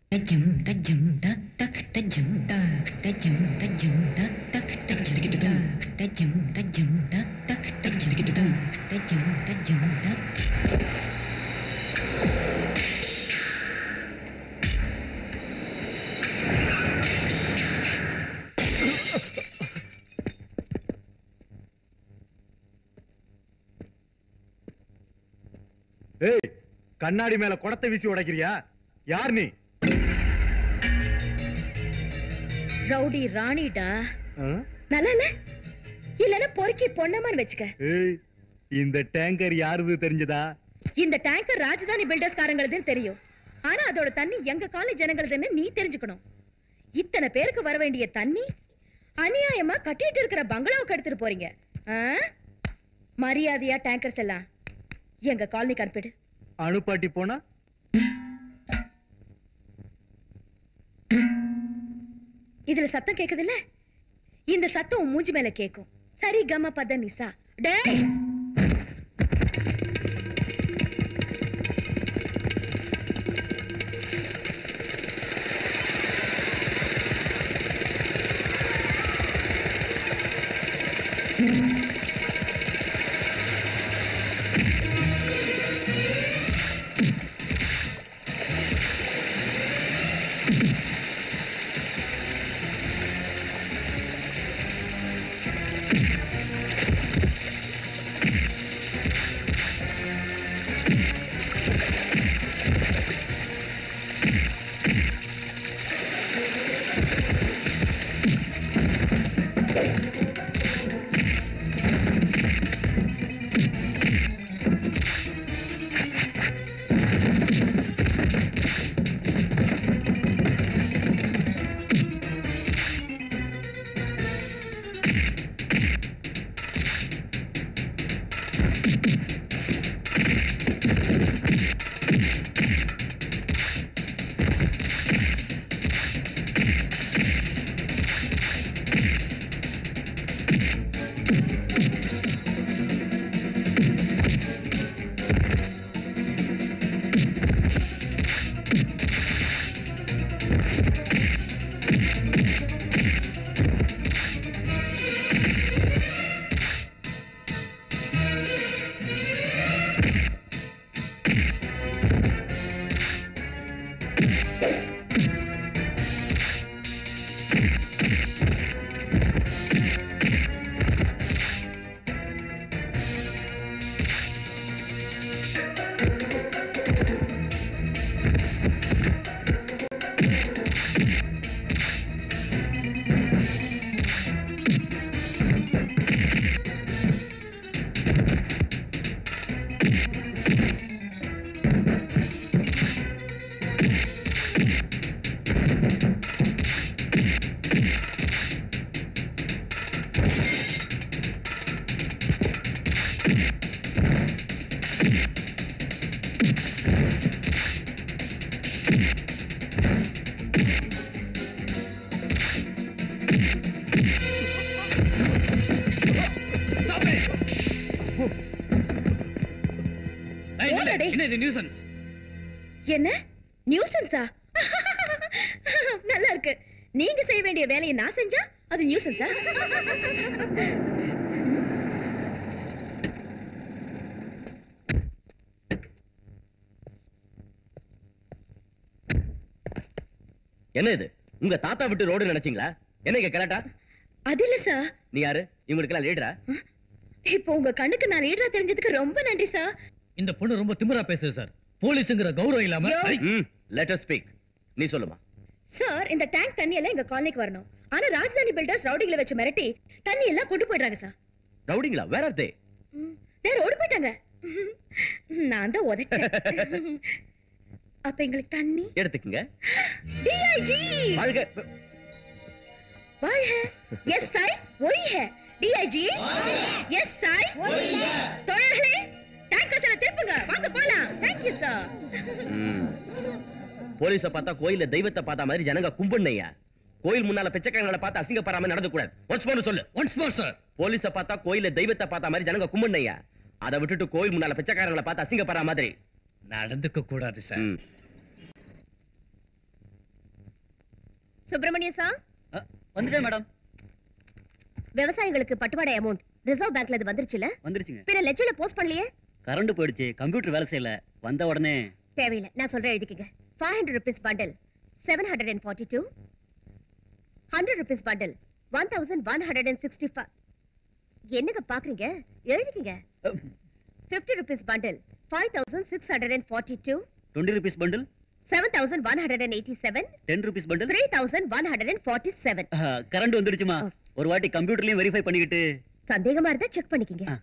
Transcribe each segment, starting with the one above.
Tajum, tajum, tak, tak, tajum, tak, tajum, tajum, tak, tak, tajum, tak, tajum, tajum, tak, tak, tajum, tak, tajum, tajum, tak. ஏய் கண்ணாடி மேல குடத்தை வீசி உடைக்கிறியா யார் நீ ரவுடி ராணிடா ஆ? நல்லா இல்ல இல்லன்னா பொறுக்கி பொண்ணமான்னு வச்சுக்க ஏய் இந்த டேங்கர் யாருது தெரிஞ்சதா இந்த டேங்கர் ராஜதானி பில்டர்ஸ் காரங்களுதுன்னு தெரியும் ஆனா அதோட தண்ணி எங்க காலேஜ் ஜனங்களுதுன்னு நீ தெரிஞ்சுக்கணும் இத்தனை பேருக்கு வர வேண்டிய தண்ணி அநியாயமா கட்டிட்டு இருக்கிற பங்களாவுக்கு எடுத்துட்டு போறீங்க ஆ? மரியாதையா டேங்கர்ஸ் எல்லாம் எங்க காலனிக்கு அனுப்பிடு அணுப்பாட்டி போனா இதுல சத்தம் கேக்குதுல்ல இந்த சத்தம் உன் மூஞ்சி மேல கேக்கும் சரி கம பத நிசா டேய் ஓடடி. என்ன இது நியூசன்ஸ் என்ன நியூசன்ஸா நல்லா இருக்கு நீங்க செய்ய வேண்டிய வேலையை நான் செஞ்சா அது நியூசன்ஸா என்ன இது உங்க தாத்தா விட்டு ரோடு நினைச்சீங்களா என்ன இங்க கலாட்டா அது இல்ல சார் நீ யாரு இவங்களுக்கு எல்லாம் லீடரா இப்போ உங்க கண்ணுக்கு நான் லீடரா தெரிஞ்சதுக்கு ரொம்ப நன்றி சார் இந்த பொண்ணு ரொம்ப திமிரா பேசுது சார் போலீஸுங்கிற கௌரவம் இல்லாம யோ. ஐ, ம் லெட் அஸ் ஸ்பீக் நீ சொல்லுமா சார் இந்த டேங்க் தண்ணி எல்லாம் எங்க காலனிக்கு வரணும் ஆனா ராஜதானி பில்டர்ஸ் ரவுடிகளை வச்சு மிரட்டி தண்ணி எல்லாம் கொண்டு போயிடுறாங்க சார் ரவுடிங்களா வேற தே வேற ஓடி போயிட்டாங்க நான் தான் உதைச்சேன் அப்ப எங்களுக்கு தண்ணி எடுத்துக்கங்க டிஐஜி வாழ்க வாழ்க எஸ் ஐ ஒய் ஹே டிஐஜி எஸ் ஐ தோழர்களே டேங்கர்ஸ் எல்லாம் திருப்புங்க வாங்க போலாம் தேங்க் யூ சார் ம். போலீஸ பார்த்தா கோயில்ல தெய்வத்தை பார்த்த மாதிரி ஜனங்க கும்பிடுனையா கோயில் முன்னால பிச்சைக்காரங்களை பார்த்து அசிங்கப்படாம நடந்து கூடாது ஒன்ஸ் மோர் சொல்லு ஒன்ஸ் மோர் சார் போலீஸ பார்த்தா கோயில்ல தெய்வத்தை பார்த்த மாதிரி ஜனங்க கும்பிடுனையா அதை விட்டுட்டு கோயில் முன்னால பிச்சைக்காரங்களை பார்த்து அசிங்கப்படுற மாதிரி நடந்துக்க கூடாது சார் ம். சுப்பிரமணிய சார் வந்துட்டேன் மேடம் விவசாயிகளுக்கு பட்டுவாடை அமௌண்ட் ரிசர்வ் பேங்க்ல இது வந்துருச்சுல வந்துருச்சுங்க பின்ன லெட்ஜர்ல போஸ்ட் பண்ணலையே கரண்ட் போயிடுச்சு கம்ப்யூட்டர் வேலை செய்யல வந்த உடனே தேவையில்லை நான் சொல்றேன் எழுதிக்கங்க five hundred rupees bundle seven hundred and forty two hundred rupees bundle one thousand one hundred and sixty five என்னங்க பாக்குறீங்க எழுதிக்கங்க fifty rupees bundle five thousand six hundred and forty two twenty rupees bundle seven thousand one hundred and eighty seven ten rupees bundle three thousand one hundred and forty seven current வந்துடுச்சுமா ஒரு வாட்டி கம்ப்யூட்டர்லயும் verify பண்ணிக்கிட்டு சந்தேகமா இருந்தா check பண்ணிக்கங்க ஆ.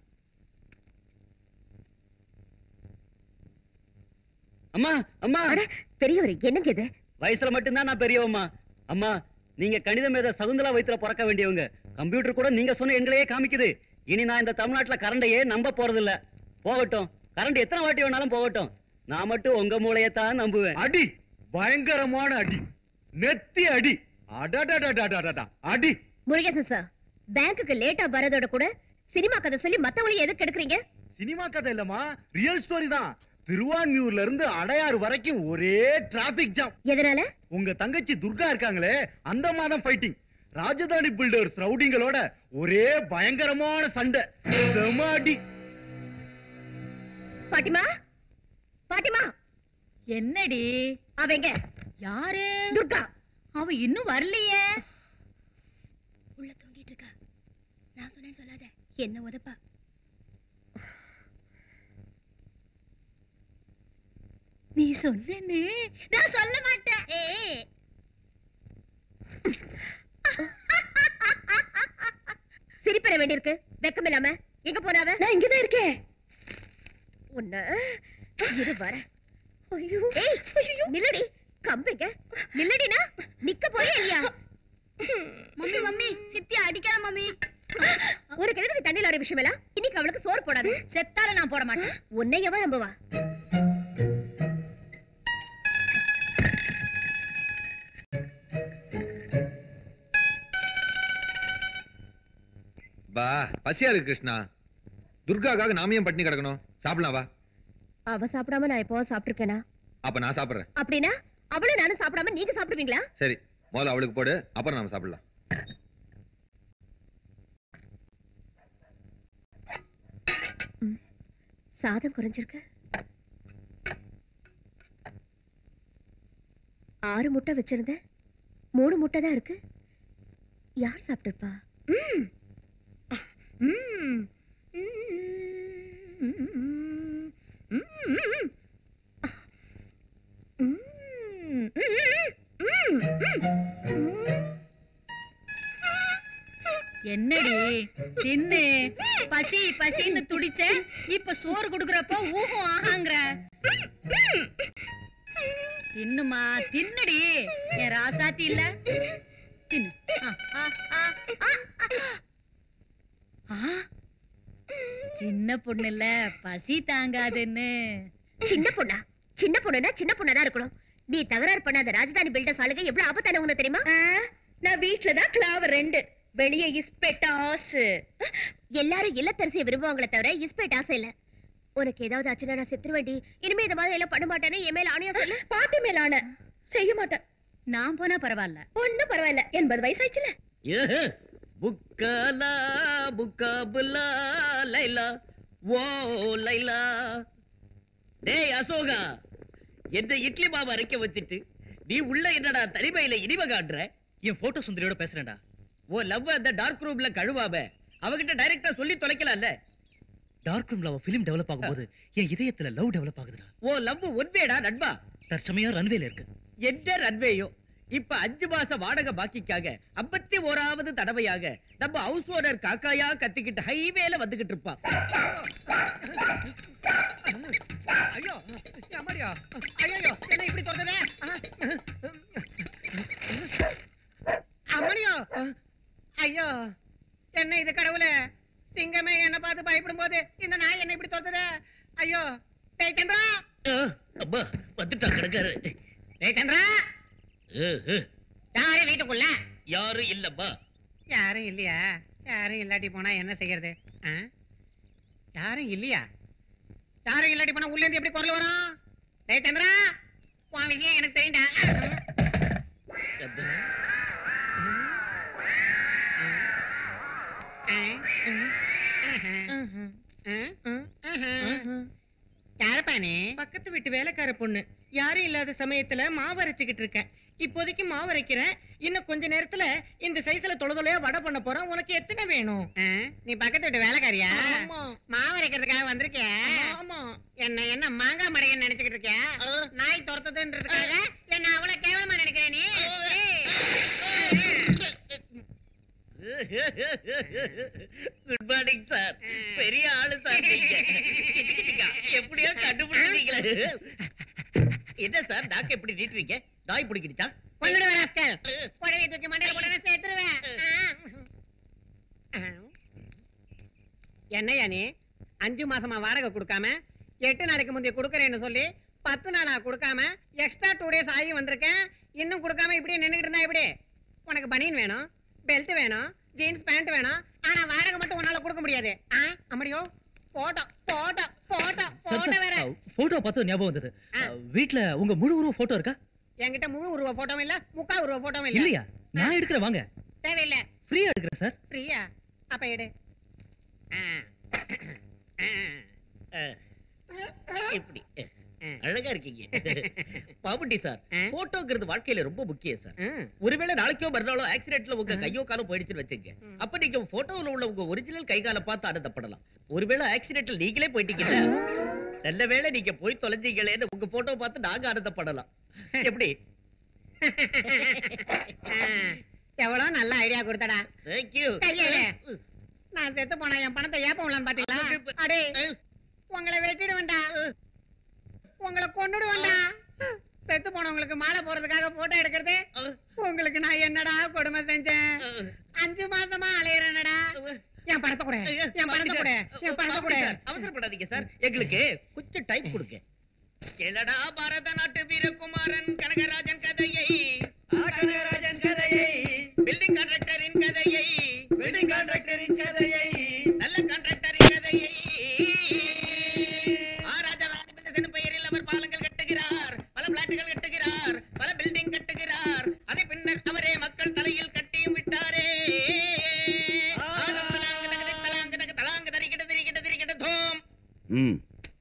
அம்மா அம்மா அட பெரியவர் என்னங்க இது வயசுல மட்டும்தான் நான் பெரியவம்மா அம்மா நீங்க கணித மேத சகுந்தலா வயித்துல பிறக்க வேண்டியவங்க கம்ப்யூட்டர் கூட நீங்க சொன்ன எண்களையே காமிக்குது இனி நான் இந்த தமிழ்நாட்டுல கரண்டையே நம்ப போறது இல்ல போகட்டும் கரண்ட் எத்தனை வாட்டி வேணாலும் போகட்டும் நான் மட்டும் உங்க மூளையை தான் நம்புவேன் அடி பயங்கரமான அடி நெத்தி அடி அடடடடடடடா அடி முருகேசன் சார் பேங்க்குக்கு லேட்டா வரதோட கூட சினிமா கதை சொல்லி மத்தவங்களையும் எதுக்கு எடுக்கிறீங்க சினிமா கதை இல்லம்மா ரியல் ஸ்டோரி தான் திருவான்மியூர்ல இருந்து அடையாறு வரைக்கும் ஒரே டிராபிக் ஜாம் எதனால உங்க தங்கச்சி துர்கா இருக்காங்களே அந்த மாதம் ஃபைட்டிங் ராஜதானி பில்டர்ஸ் ரவுடிங்களோட ஒரே பயங்கரமான சண்டை செம அடி பாட்டிமா பாட்டிமா என்னடி அவங்க யாரு துர்கா அவ இன்னும் வரலையே உள்ள தூங்கிட்டு இருக்கா நான் சொன்னேன்னு சொல்லாத என்ன உதப்பா நீ சொன்னேன்னு நான் சொல்ல மாட்டேன் சிரிப்பட வேண்டியிருக்கு வெக்கம் இல்லாம எங்க போனாவ நான் இங்கதான் இருக்கேன் உன்ன இரு வர ஐயோ ஏய் ஐயோ நில்லடி கம்பிங்க நில்லடினா நிக்க போறியா இல்லையா மம்மி மம்மி சித்தி அடிக்காத மம்மி ஒரு கிழக்கு தண்ணியில் வர விஷயம் எல்லாம் இன்னைக்கு அவளுக்கு சோறு போடாது செத்தால நான் போட மாட்டேன் உன்னை எவன் நம்புவா பா பசியா இருக்கு கிருஷ்ணா துர்காக்காக நாம ஏன் பட்டினி கிடக்கணும் சாப்பிடலாம் வா அவ சாப்பிடாம நான் எப்போ சாப்பிட்டிருக்கேனா அப்ப நான் சாப்பிடுறேன் அப்படின்னா அவளும் நானும் சாப்பிடாம நீங்க சாப்பிடுவீங்களா சரி முதல்ல அவளுக்கு போடு அப்புறம் நாம சாப்பிடலாம் சாதம் குறைஞ்சிருக்கு ஆறு முட்டை வச்சிருந்தேன் மூணு முட்டை தான் இருக்கு யார் சாப்பிட்டிருப்பா ம். ம். என்னடி தின்னு பசி பசின்னு துடிச்ச இப்ப சோறு குடுக்கறப்ப ஊகம் ஆகாங்கற தின்னுமா தின்னுடி என் ராசாத்தி இல்ல தின்னு ஆ, ஆ, ஆ, ஆ, ஆ. ஆ, சின்ன பொண்ணு இல்ல பசி தாங்காதுன்னு சின்ன பொண்ணா சின்ன பொண்ணுனா சின்ன பொண்ணா தான் இருக்கணும் நீ தகராறு பண்ணாத ராஜதானி பில்டர்ஸ் ஆளுங்க எவ்வளவு ஆபத்தான உனக்கு தெரியுமா நான் வீட்ல தான் கிளாவர் ரெண்டு வெளியே இஸ்பெட்டாசு எல்லாரும் இல்லத்தரசியை விரும்புவாங்களே தவிர இஸ்பேட் ஆசை இல்ல உனக்கு ஏதாவது ஆச்சுன்னா நான் செத்துருவேண்டி இனிமே இந்த மாதிரி எல்லாம் பண்ண மாட்டேன்னு என் மேல ஆணையா சொல்லு பாட்டி மேலான செய்ய மாட்டேன் நான் போனா பரவாயில்ல ஒண்ணும் பரவாயில்ல எண்பது வயசாச்சுல ஏஹே, புக்காலா புக்காபுல்லா லைலா ஓ லைலா டேய் அசோகா எந்த இட்லி மாவு அரைக்க வச்சுட்டு நீ உள்ள என்னடா தனிமையில இனிமை காட்டுற என் போட்டோ சுந்தரியோட பேசுறேன்டா ஓ லவ் அந்த டார்க் ரூம்ல கழுவாம அவகிட்ட டைரக்டா சொல்லி தொலைக்கலாம்ல டார்க் ரூம்ல அவ பிலிம் டெவலப் ஆகும்போது என் இதயத்துல லவ் டெவலப் ஆகுதுடா ஓ லவ் ஒன்வேடா நண்பா தற்சமயம் ரன்வேல இருக்கு எந்த ரன்வேயோ இப்ப அஞ்சு மாச வாடகை பாக்கிக்காக ஐம்பத்தி ஓராவது தடவையாக நம்ம ஹவுஸ் ஓனர் காக்காயா கத்திக்கிட்டு ஹைவேல வந்துகிட்டு இருப்பான் ஐயோ அம்மாடியோ ஐயோ என்ன இப்படி தொடர்ந்ததே அம்மனியோ ஐயோ என்ன இது கடவுளே சிங்கமே என்ன பார்த்து பயப்படும் போது இந்த நாய் என்ன இப்படி தொடர்ந்ததே ஐயோ டேய் சந்திரா அஹ், அப்பா வந்துட்டா கிடக்காரு டேய் சந்திரா அஹ், அஹ், யாரு வீட்டுக்குள்ள யாரும் இல்லப்பா யாரும் இல்லையா யாரும் இல்லாட்டி போனா என்ன செய்யறது ஆ? யாரும் இல்லையா யாரும் இல்லாட்டி போனா உள்ள இருந்து எப்படி குரல் வரும் டேய் சந்திரா உன் விஷயம் எனக்கு தெரியும்டா அப்பா. யாரப்பா நீ பக்கத்து வீட்டு வேலைக்கார பொண்ணு யாரும் இல்லாத சமயத்துல மாவு அரைச்சுக்கிட்டு இருக்கேன் இப்போதைக்கு மாவு அரைக்கிறேன் இன்னும் கொஞ்ச நேரத்துல இந்த சைஸ்ல தொலை தொலையா வடை பண்ண போறேன் உனக்கு எத்தனை வேணும் ஆ, நீ பக்கத்து வீட்டு வேலைக்காரியா ஆமா. மாவு அரைக்கிறதுக்காக வந்திருக்கிய ஆமா என்ன என்ன மாங்காய் மடையன்னு நினைச்சுக்கிட்டு இருக்கியா நாய் துரத்துதுன்றதுக்காக என்ன அவ்வளவு கேவலமா நினைக்கிற நீ குட் மார்னிங் சார் பெரிய ஆளு சார் நீங்க கிச்சு கிச்சுக்கா, எப்படியோ கண்டுபிடிச்சீங்களே என்ன சார் நாக்கு எப்படி நீட்டுறீங்க நாய் பிடிக்கிடுச்சா கொண்டுடு ராஸ்கல் புடவை தூக்கி மண்டையில போட்டு சேர்த்துருவேன் என்னையா நீ அஞ்சு மாசமா வாடகை கொடுக்காம எட்டு நாளைக்கு முந்தைய கொடுக்கறேன்னு சொல்லி பத்து நாளா கொடுக்காம எக்ஸ்ட்ரா டூ டேஸ் ஆகி வந்திருக்கேன் இன்னும் கொடுக்காம இப்படியே நின்னுகிட்டு இருந்தா எப்படி உனக்கு பனியன் வேணும் பெல்ட் வேணும் ஜீன்ஸ் பேண்ட் வேணும் ஆனா வாடகை மட்டும் உன்னால கொடுக்க முடியாது ஆ அம்மடியோ போட்டோ போட்டோ போட்டோ போட்டோ வேற போட்டோ பார்த்து ஞாபகம் வந்தது ஆ. வீட்ல உங்க முழு உருவ போட்டோ இருக்கா என்கிட்ட முழு உருவ போட்டோவும் இல்ல முக்கா உருவ போட்டோவும் இல்ல இல்லையா நான் எடுக்கிறேன் வாங்க தேவையில்லை ஃப்ரீயா எடுக்கிறேன் சார் பிரியா அப்ப எடு ஆ. ஆ. இப்படி அழகா இருக்கீங்க பாபுட்டி சார் ஆ? போட்டோங்கிறது வாழ்க்கையில ரொம்ப முக்கியம் சார் ம். ஒருவேளை நாளைக்கோ மறுநாளோ ஆக்சிடென்ட்ல உங்க கையோ காலோ போயிடுச்சுன்னு வச்சுங்க ம். அப்ப நீங்க போட்டோல உள்ள உங்க ஒரிஜினல் கை காலை பார்த்து ஆனந்தப்படலாம் ஒருவேளை ஆக்சிடென்ட்ல நீங்களே போயிட்டீங்கன்னா நல்ல வேளை நீங்க போய் தொலைஞ்சீங்களேன்னு உங்க போட்டோ பார்த்து நாங்க ஆனந்தப்படலாம் எப்படி ஆ. எவ்வளவு நல்ல ஐடியா கொடுத்தடா தேங்க்யூ கையில. நான் செத்து போனா என் பணத்தை ஏப்ப உள்ளான்னு பாத்தீங்களா அடே உங்களை வெட்டிடுவேன்டா உங்களை கொன்னுடுவேன்டா செத்து போனவங்களுக்கு மாலை போறதுக்காக போட்டோ எடுக்கிறது உங்களுக்கு நான் என்னடா கொடுமை செஞ்சேன் அஞ்சு மாசமா அலையறேனடா என் பணத்தை கூட என் பணத்தை கூட என் பணத்தை கூட அவசரப்படாதீங்க சார் எங்களுக்கு கொஞ்சம் டைம் கொடுங்க கேளடா பாரத நாட்டு வீரகுமாரன் கனகராஜன் கதையை ஆ, கனகராஜன் கதையை பில்டிங் கான்ட்ராக்டரின் கதையை பில்டிங் கான்ட்ராக்டரின் கதையை நல்ல கான்ட்ராக்டரின் கதையை ஆ, ராஜாராணி பில்டர்ஸ் பெயரில் அவர் பாலங்கள் கட்டுகிறார் பல பிளாட்டுகள் கட்டுகிறார் பல பில்டிங் கட்டுகிறார் அதை பின்னர் அவரே மக்கள் தலையில் கட்டியும் விட்டாரே ஆ, தலாங்கு தகதி தலாங்கு தக தலாங்கு தரிகிட திரிகிட திரிகிட தோம் ம்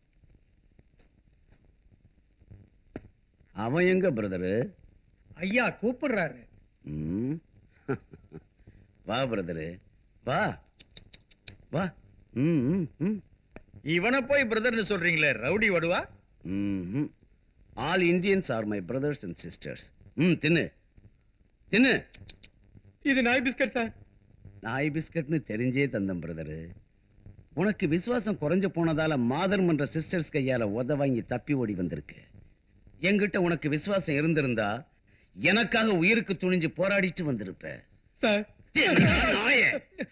அவன் எங்க பிரதரு ஐயா கூப்பிடுறாரு ம் வா பிரதரு வா வா ம் ம் ம் இவனை போய் பிரதர்னு சொல்றீங்களே ரவுடி வடுவா ம் all Indians are my brothers and sisters ம் தின்னு தின்னு இது நாய் பிஸ்கட் சார் நாய் பிஸ்கட்னு தெரிஞ்சே தந்தம் பிரதரு உனக்கு விசுவாசம் குறைஞ்சு போனதால மாதர் மன்ற சிஸ்டர்ஸ் கையால உத வாங்கி தப்பி ஓடி வந்திருக்கு என்கிட்ட உனக்கு விசுவாசம் இருந்திருந்தா எனக்காக உயிருக்கு துணிஞ்சு போராடிட்டு வந்திருப்ப சார் நாயே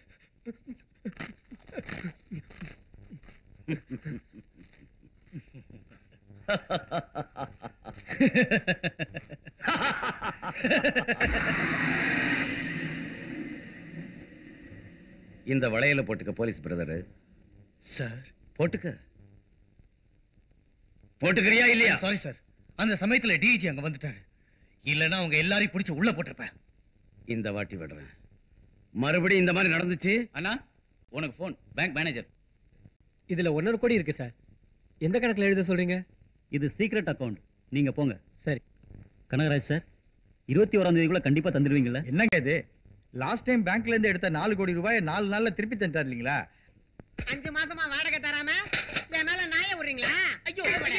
இந்த வளையல போட்டுக்க போலீஸ் பிரதரு சார் போட்டுக்க போட்டுக்கிறியா இல்லையா சாரி சார் அந்த சமயத்துல டிஜி அங்க வந்துட்டாரு இல்லனா அவங்க எல்லாரையும் பிடிச்சு உள்ள போட்டிருப்பேன் இந்த வாட்டி விடுறேன் மறுபடியும் இந்த மாதிரி நடந்துச்சு அண்ணா உனக்கு ஃபோன் பேங்க் மேனேஜர் இதுல ஒன்னரை கோடி இருக்கு சார் எந்த கணக்குல எழுத சொல்றீங்க இது சீக்ரெட் அக்கவுண்ட் நீங்க போங்க சரி கனகராஜ் சார் இருபத்தி ஓராம் தேதிக்குள்ள கண்டிப்பா தந்துடுவீங்கல்ல என்னங்க இது லாஸ்ட் டைம் பேங்க்ல இருந்து எடுத்த நாலு கோடி ரூபாய் நாலு நாள்ல திருப்பி தந்துட்டார் இல்லீங்களா அஞ்சு மாசமா வாடகை தராம என் மேல நாய விடுறீங்களா ஐயோ அப்படி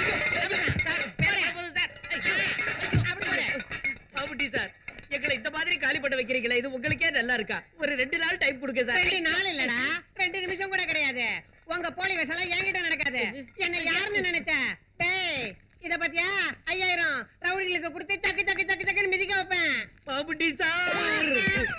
போடு. பாபுட்டி சார் எங்களை இந்த மாதிரி காலி பண்ண வைக்கிறீங்களே இது உங்களுக்கே நல்லா இருக்கா ஒரு ரெண்டு நாள் டைம் கொடுங்க சார் ரெண்டு நாள் இல்லடா ரெண்டு நிமிஷம் கூட கிடையாது உங்க போலி வசலாம் என்கிட்ட நடக்காது என்ன யாருன்னு நினைச்ச டேய் இத பத்தியா ஐயாயிரம் ரவுடிகளுக்கு கொடுத்து சக்கு சக்கு சக்கு சக்குன்னு மிதிக்க வைப்பேன் பாபுட்டி சார்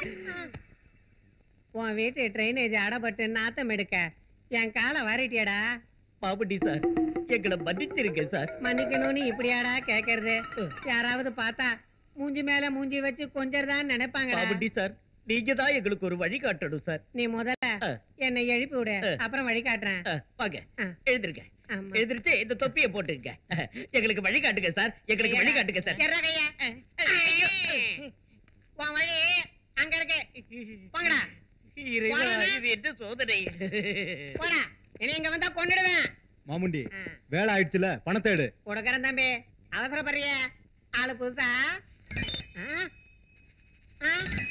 உன் வீட்டு ட்ரைனேஜ் அடப்பட்டு நாத்தம் எடுக்க என் காலை வாரிட்டியாடா பாபுட்டி சார் எங்களை மன்னிச்சிருங்க சார் மன்னிக்கணும்னு இப்படியாடா கேக்குறது யாராவது பார்த்தா மூஞ்சி மேல மூஞ்சி வச்சு கொஞ்சம் நினைப்பாங்கடா பாபுட்டி சார் நீங்க தான் எங்களுக்கு ஒரு வழி காட்டணும் சார் நீ முதல்ல ஆ. என்னை எழுப்பி விடு ஆ. அப்புறம் வழி காட்டுறேன் ஆ, வாங்க ஆ. எழுந்திருங்க ஆமா. எழுந்திருச்சு இந்த தொப்பியை போட்டுங்க எங்களுக்கு வழி காட்டுங்க சார் எங்களுக்கு வழி காட்டுங்க சார் எர்ரா கைய. உன் வழி அங்க இருக்கு போங்கடா இறைவா, போறேனா? இது என்ன சோதனை போடா இனி இங்க வந்தா கொன்னுடுவேன் மாமுண்டி வேலை ஆயிடுச்சுல பணத்தை எடு கொடுக்கறேன் தம்பி அவசரப்படுறிய ஆளு புதுசா ஆ? ஆ?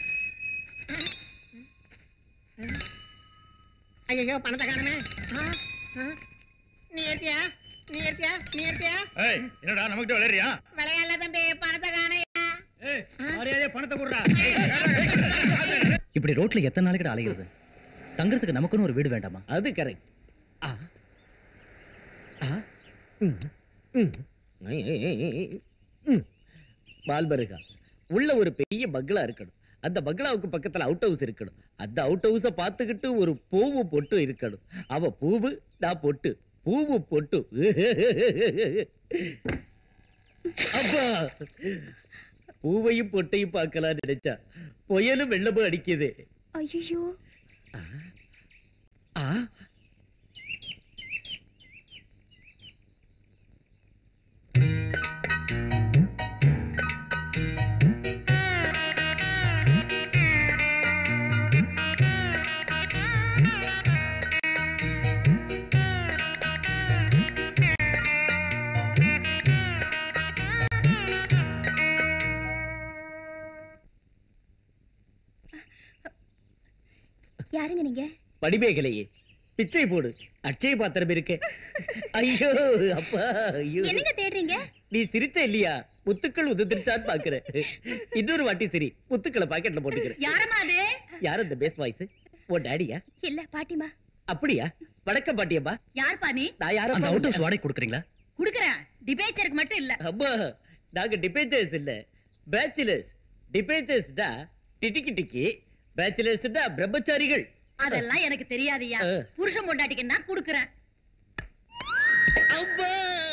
ஐயோ பணத்தை காணுமே ஆ? ஆ? நீ ஏத்தியா நீ ஏத்தியா நீ ஏத்தியா ஏய் என்னடா நமக்கிட்ட விளையாடுறியா விளையாடல தம்பி பணத்தை காணையா பணத்தை கொடுறா இப்படி ரோட்ல எத்தனை நாளைக்கு அலைகிறது தங்குறதுக்கு நமக்குன்னு ஒரு வீடு வேண்டாமா அது கரெக்ட் பால்பருகா உள்ள ஒரு பெரிய பங்களா இருக்கணும் அந்த பங்களாவுக்கு பக்கத்துல அவுட் ஹவுஸ் இருக்கணும் அந்த அவுட் ஹவுஸ பார்த்துக்கிட்டு ஒரு பூவு பொட்டு இருக்கணும் அவ பூவு நான் பொட்டு பூவு பொட்டு அப்பா பூவையும் பொட்டையும் பார்க்கலாம் நினைச்சா புயலும் வெள்ளமும் அடிக்குது ஐயோ ஆ யாருங்க நீங்க படிமேகலையே பிச்சை போடு அட்சய பாத்திரம் இருக்கு ஐயோ அப்பா ஐயோ என்னங்க தேடுறீங்க நீ சிரிச்ச இல்லையா முத்துக்கள் உதிர்ந்துருச்சான்னு பாக்குறேன் இன்னொரு வாட்டி சரி முத்துக்களை பாக்கெட்ல போட்டுக்கிறேன் யாரம்மா அது யார் அந்த பேஸ் வாய்ஸ் ஓ டாடியா இல்ல பாட்டிமா அப்படியா வணக்கம் பாட்டியம்மா யார்ப்பா நீ நான் யாரோ அந்த அவுட் ஹவுஸ் வாடகை கொடுக்குறீங்களா குடுக்கறேன் டிபேச்சருக்கு மட்டும் இல்ல அம்மா நாங்க டிபேச்சர்ஸ் இல்ல பேச்சுலர்ஸ் டிபேச்சர்ஸ்டா டிடிக்கி டிக்கி பேச்சுலர்ஸ்டா பிரம்மச்சாரிகள் அதெல்லாம் எனக்கு தெரியாதுயா ஆ. புருஷன் பொண்டாட்டிக்கு நான் குடுக்கறேன் அம்மா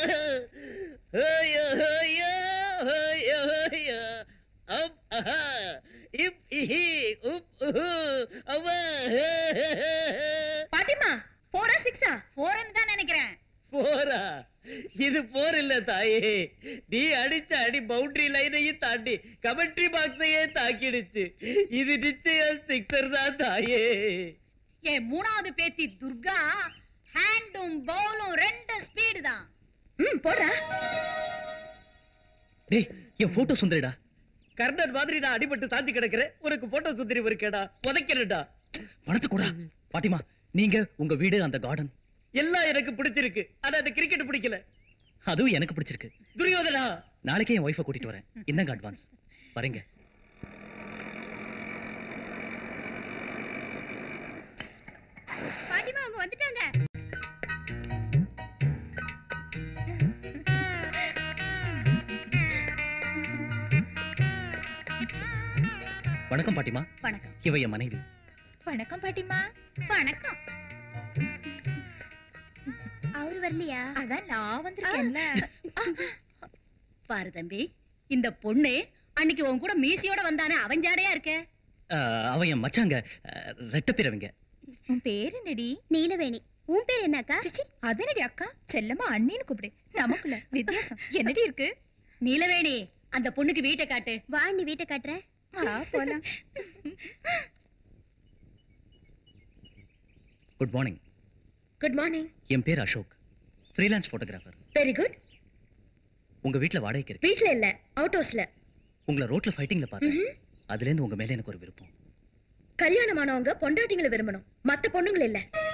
ஐயோ ஐயோ ஐயோ ஐயோ அம் அஹா இப் இஹி உப் உஹு அம்மா பாட்டிமா போரா சிக்ஸா போரன்னு தான் நினைக்கிறேன் போரா இது போர் இல்ல தாயே நீ அடிச்ச அடி பவுண்டரி லைனையும் தாண்டி கமெண்ட்ரி பாக்ஸையே தாக்கிடுச்சு இது நிச்சயம் சிக்ஸர் தான் தாயே என் மூணாவது பேத்தி துர்கா ஹேண்டும் பவுலும் ரெண்டு ஸ்பீடு தான் ம் போடுறா டேய் என் போட்டோ சுந்தரிடா கர்ணன் மாதிரி நான் அடிபட்டு சாஞ்சி கிடக்குறேன் உனக்கு போட்டோ சுந்தரி இருக்கேடா உதைக்கிறேன்டா பணத்தை கூட பாட்டிமா நீங்க உங்க வீடு அந்த கார்டன் எல்லாம் எனக்கு பிடிச்சிருக்கு ஆனா அந்த கிரிக்கெட் பிடிக்கல அதுவும் எனக்கு பிடிச்சிருக்கு துரியோதனா நாளைக்கே என் ஒய்ஃபை கூட்டிட்டு வரேன் இந்தாங்க அட்வான்ஸ் வரேங்க பாட்டிமா அவங்க வந்துட்டாங்க வணக்கம் பாட்டிமா வணக்கம் இவ என் மனைவி வணக்கம் பாட்டிமா வணக்கம் அவரு வரலையா அதான் நான் வந்திருக்கேன்ல பாரு தம்பி இந்த பொண்ணு அன்னைக்கு உன் கூட மீசியோட வந்தானே அவன் ஜாடையா இருக்க அஹ், அவ என் மச்சாங்க ரெட்டப்பிறவிங்க உன் பேர் என்னடி நீலவேணி உன் பேர் என்னக்கா சிச்சி அதனடி அக்கா செல்லமா அண்ணின்னு கூப்பிடு நமக்குள்ள வித்தியாசம் என்னடி இருக்கு நீலவேணி அந்த பொண்ணுக்கு வீட்டை காட்டு வா நீ வீட்டை காட்டுற போலாம் குட் மார்னிங் குட் மார்னிங் என் பேர் Ashok freelance photographer very good உங்க வீட்ல வாடகைக்கு இருக்கு வீட்ல இல்ல அவுட் ஹவுஸ்ல உங்களை ரோட்ல ஃபைட்டிங்ல பார்த்தேன் அதுல இருந்து உங்க மேல எனக்கு ஒரு விருப்பம் கல்யாணமானவங்க பொண்டாட்டிங்களை விரும்பணும் மத்த பொண்ணுங்களை இல்ல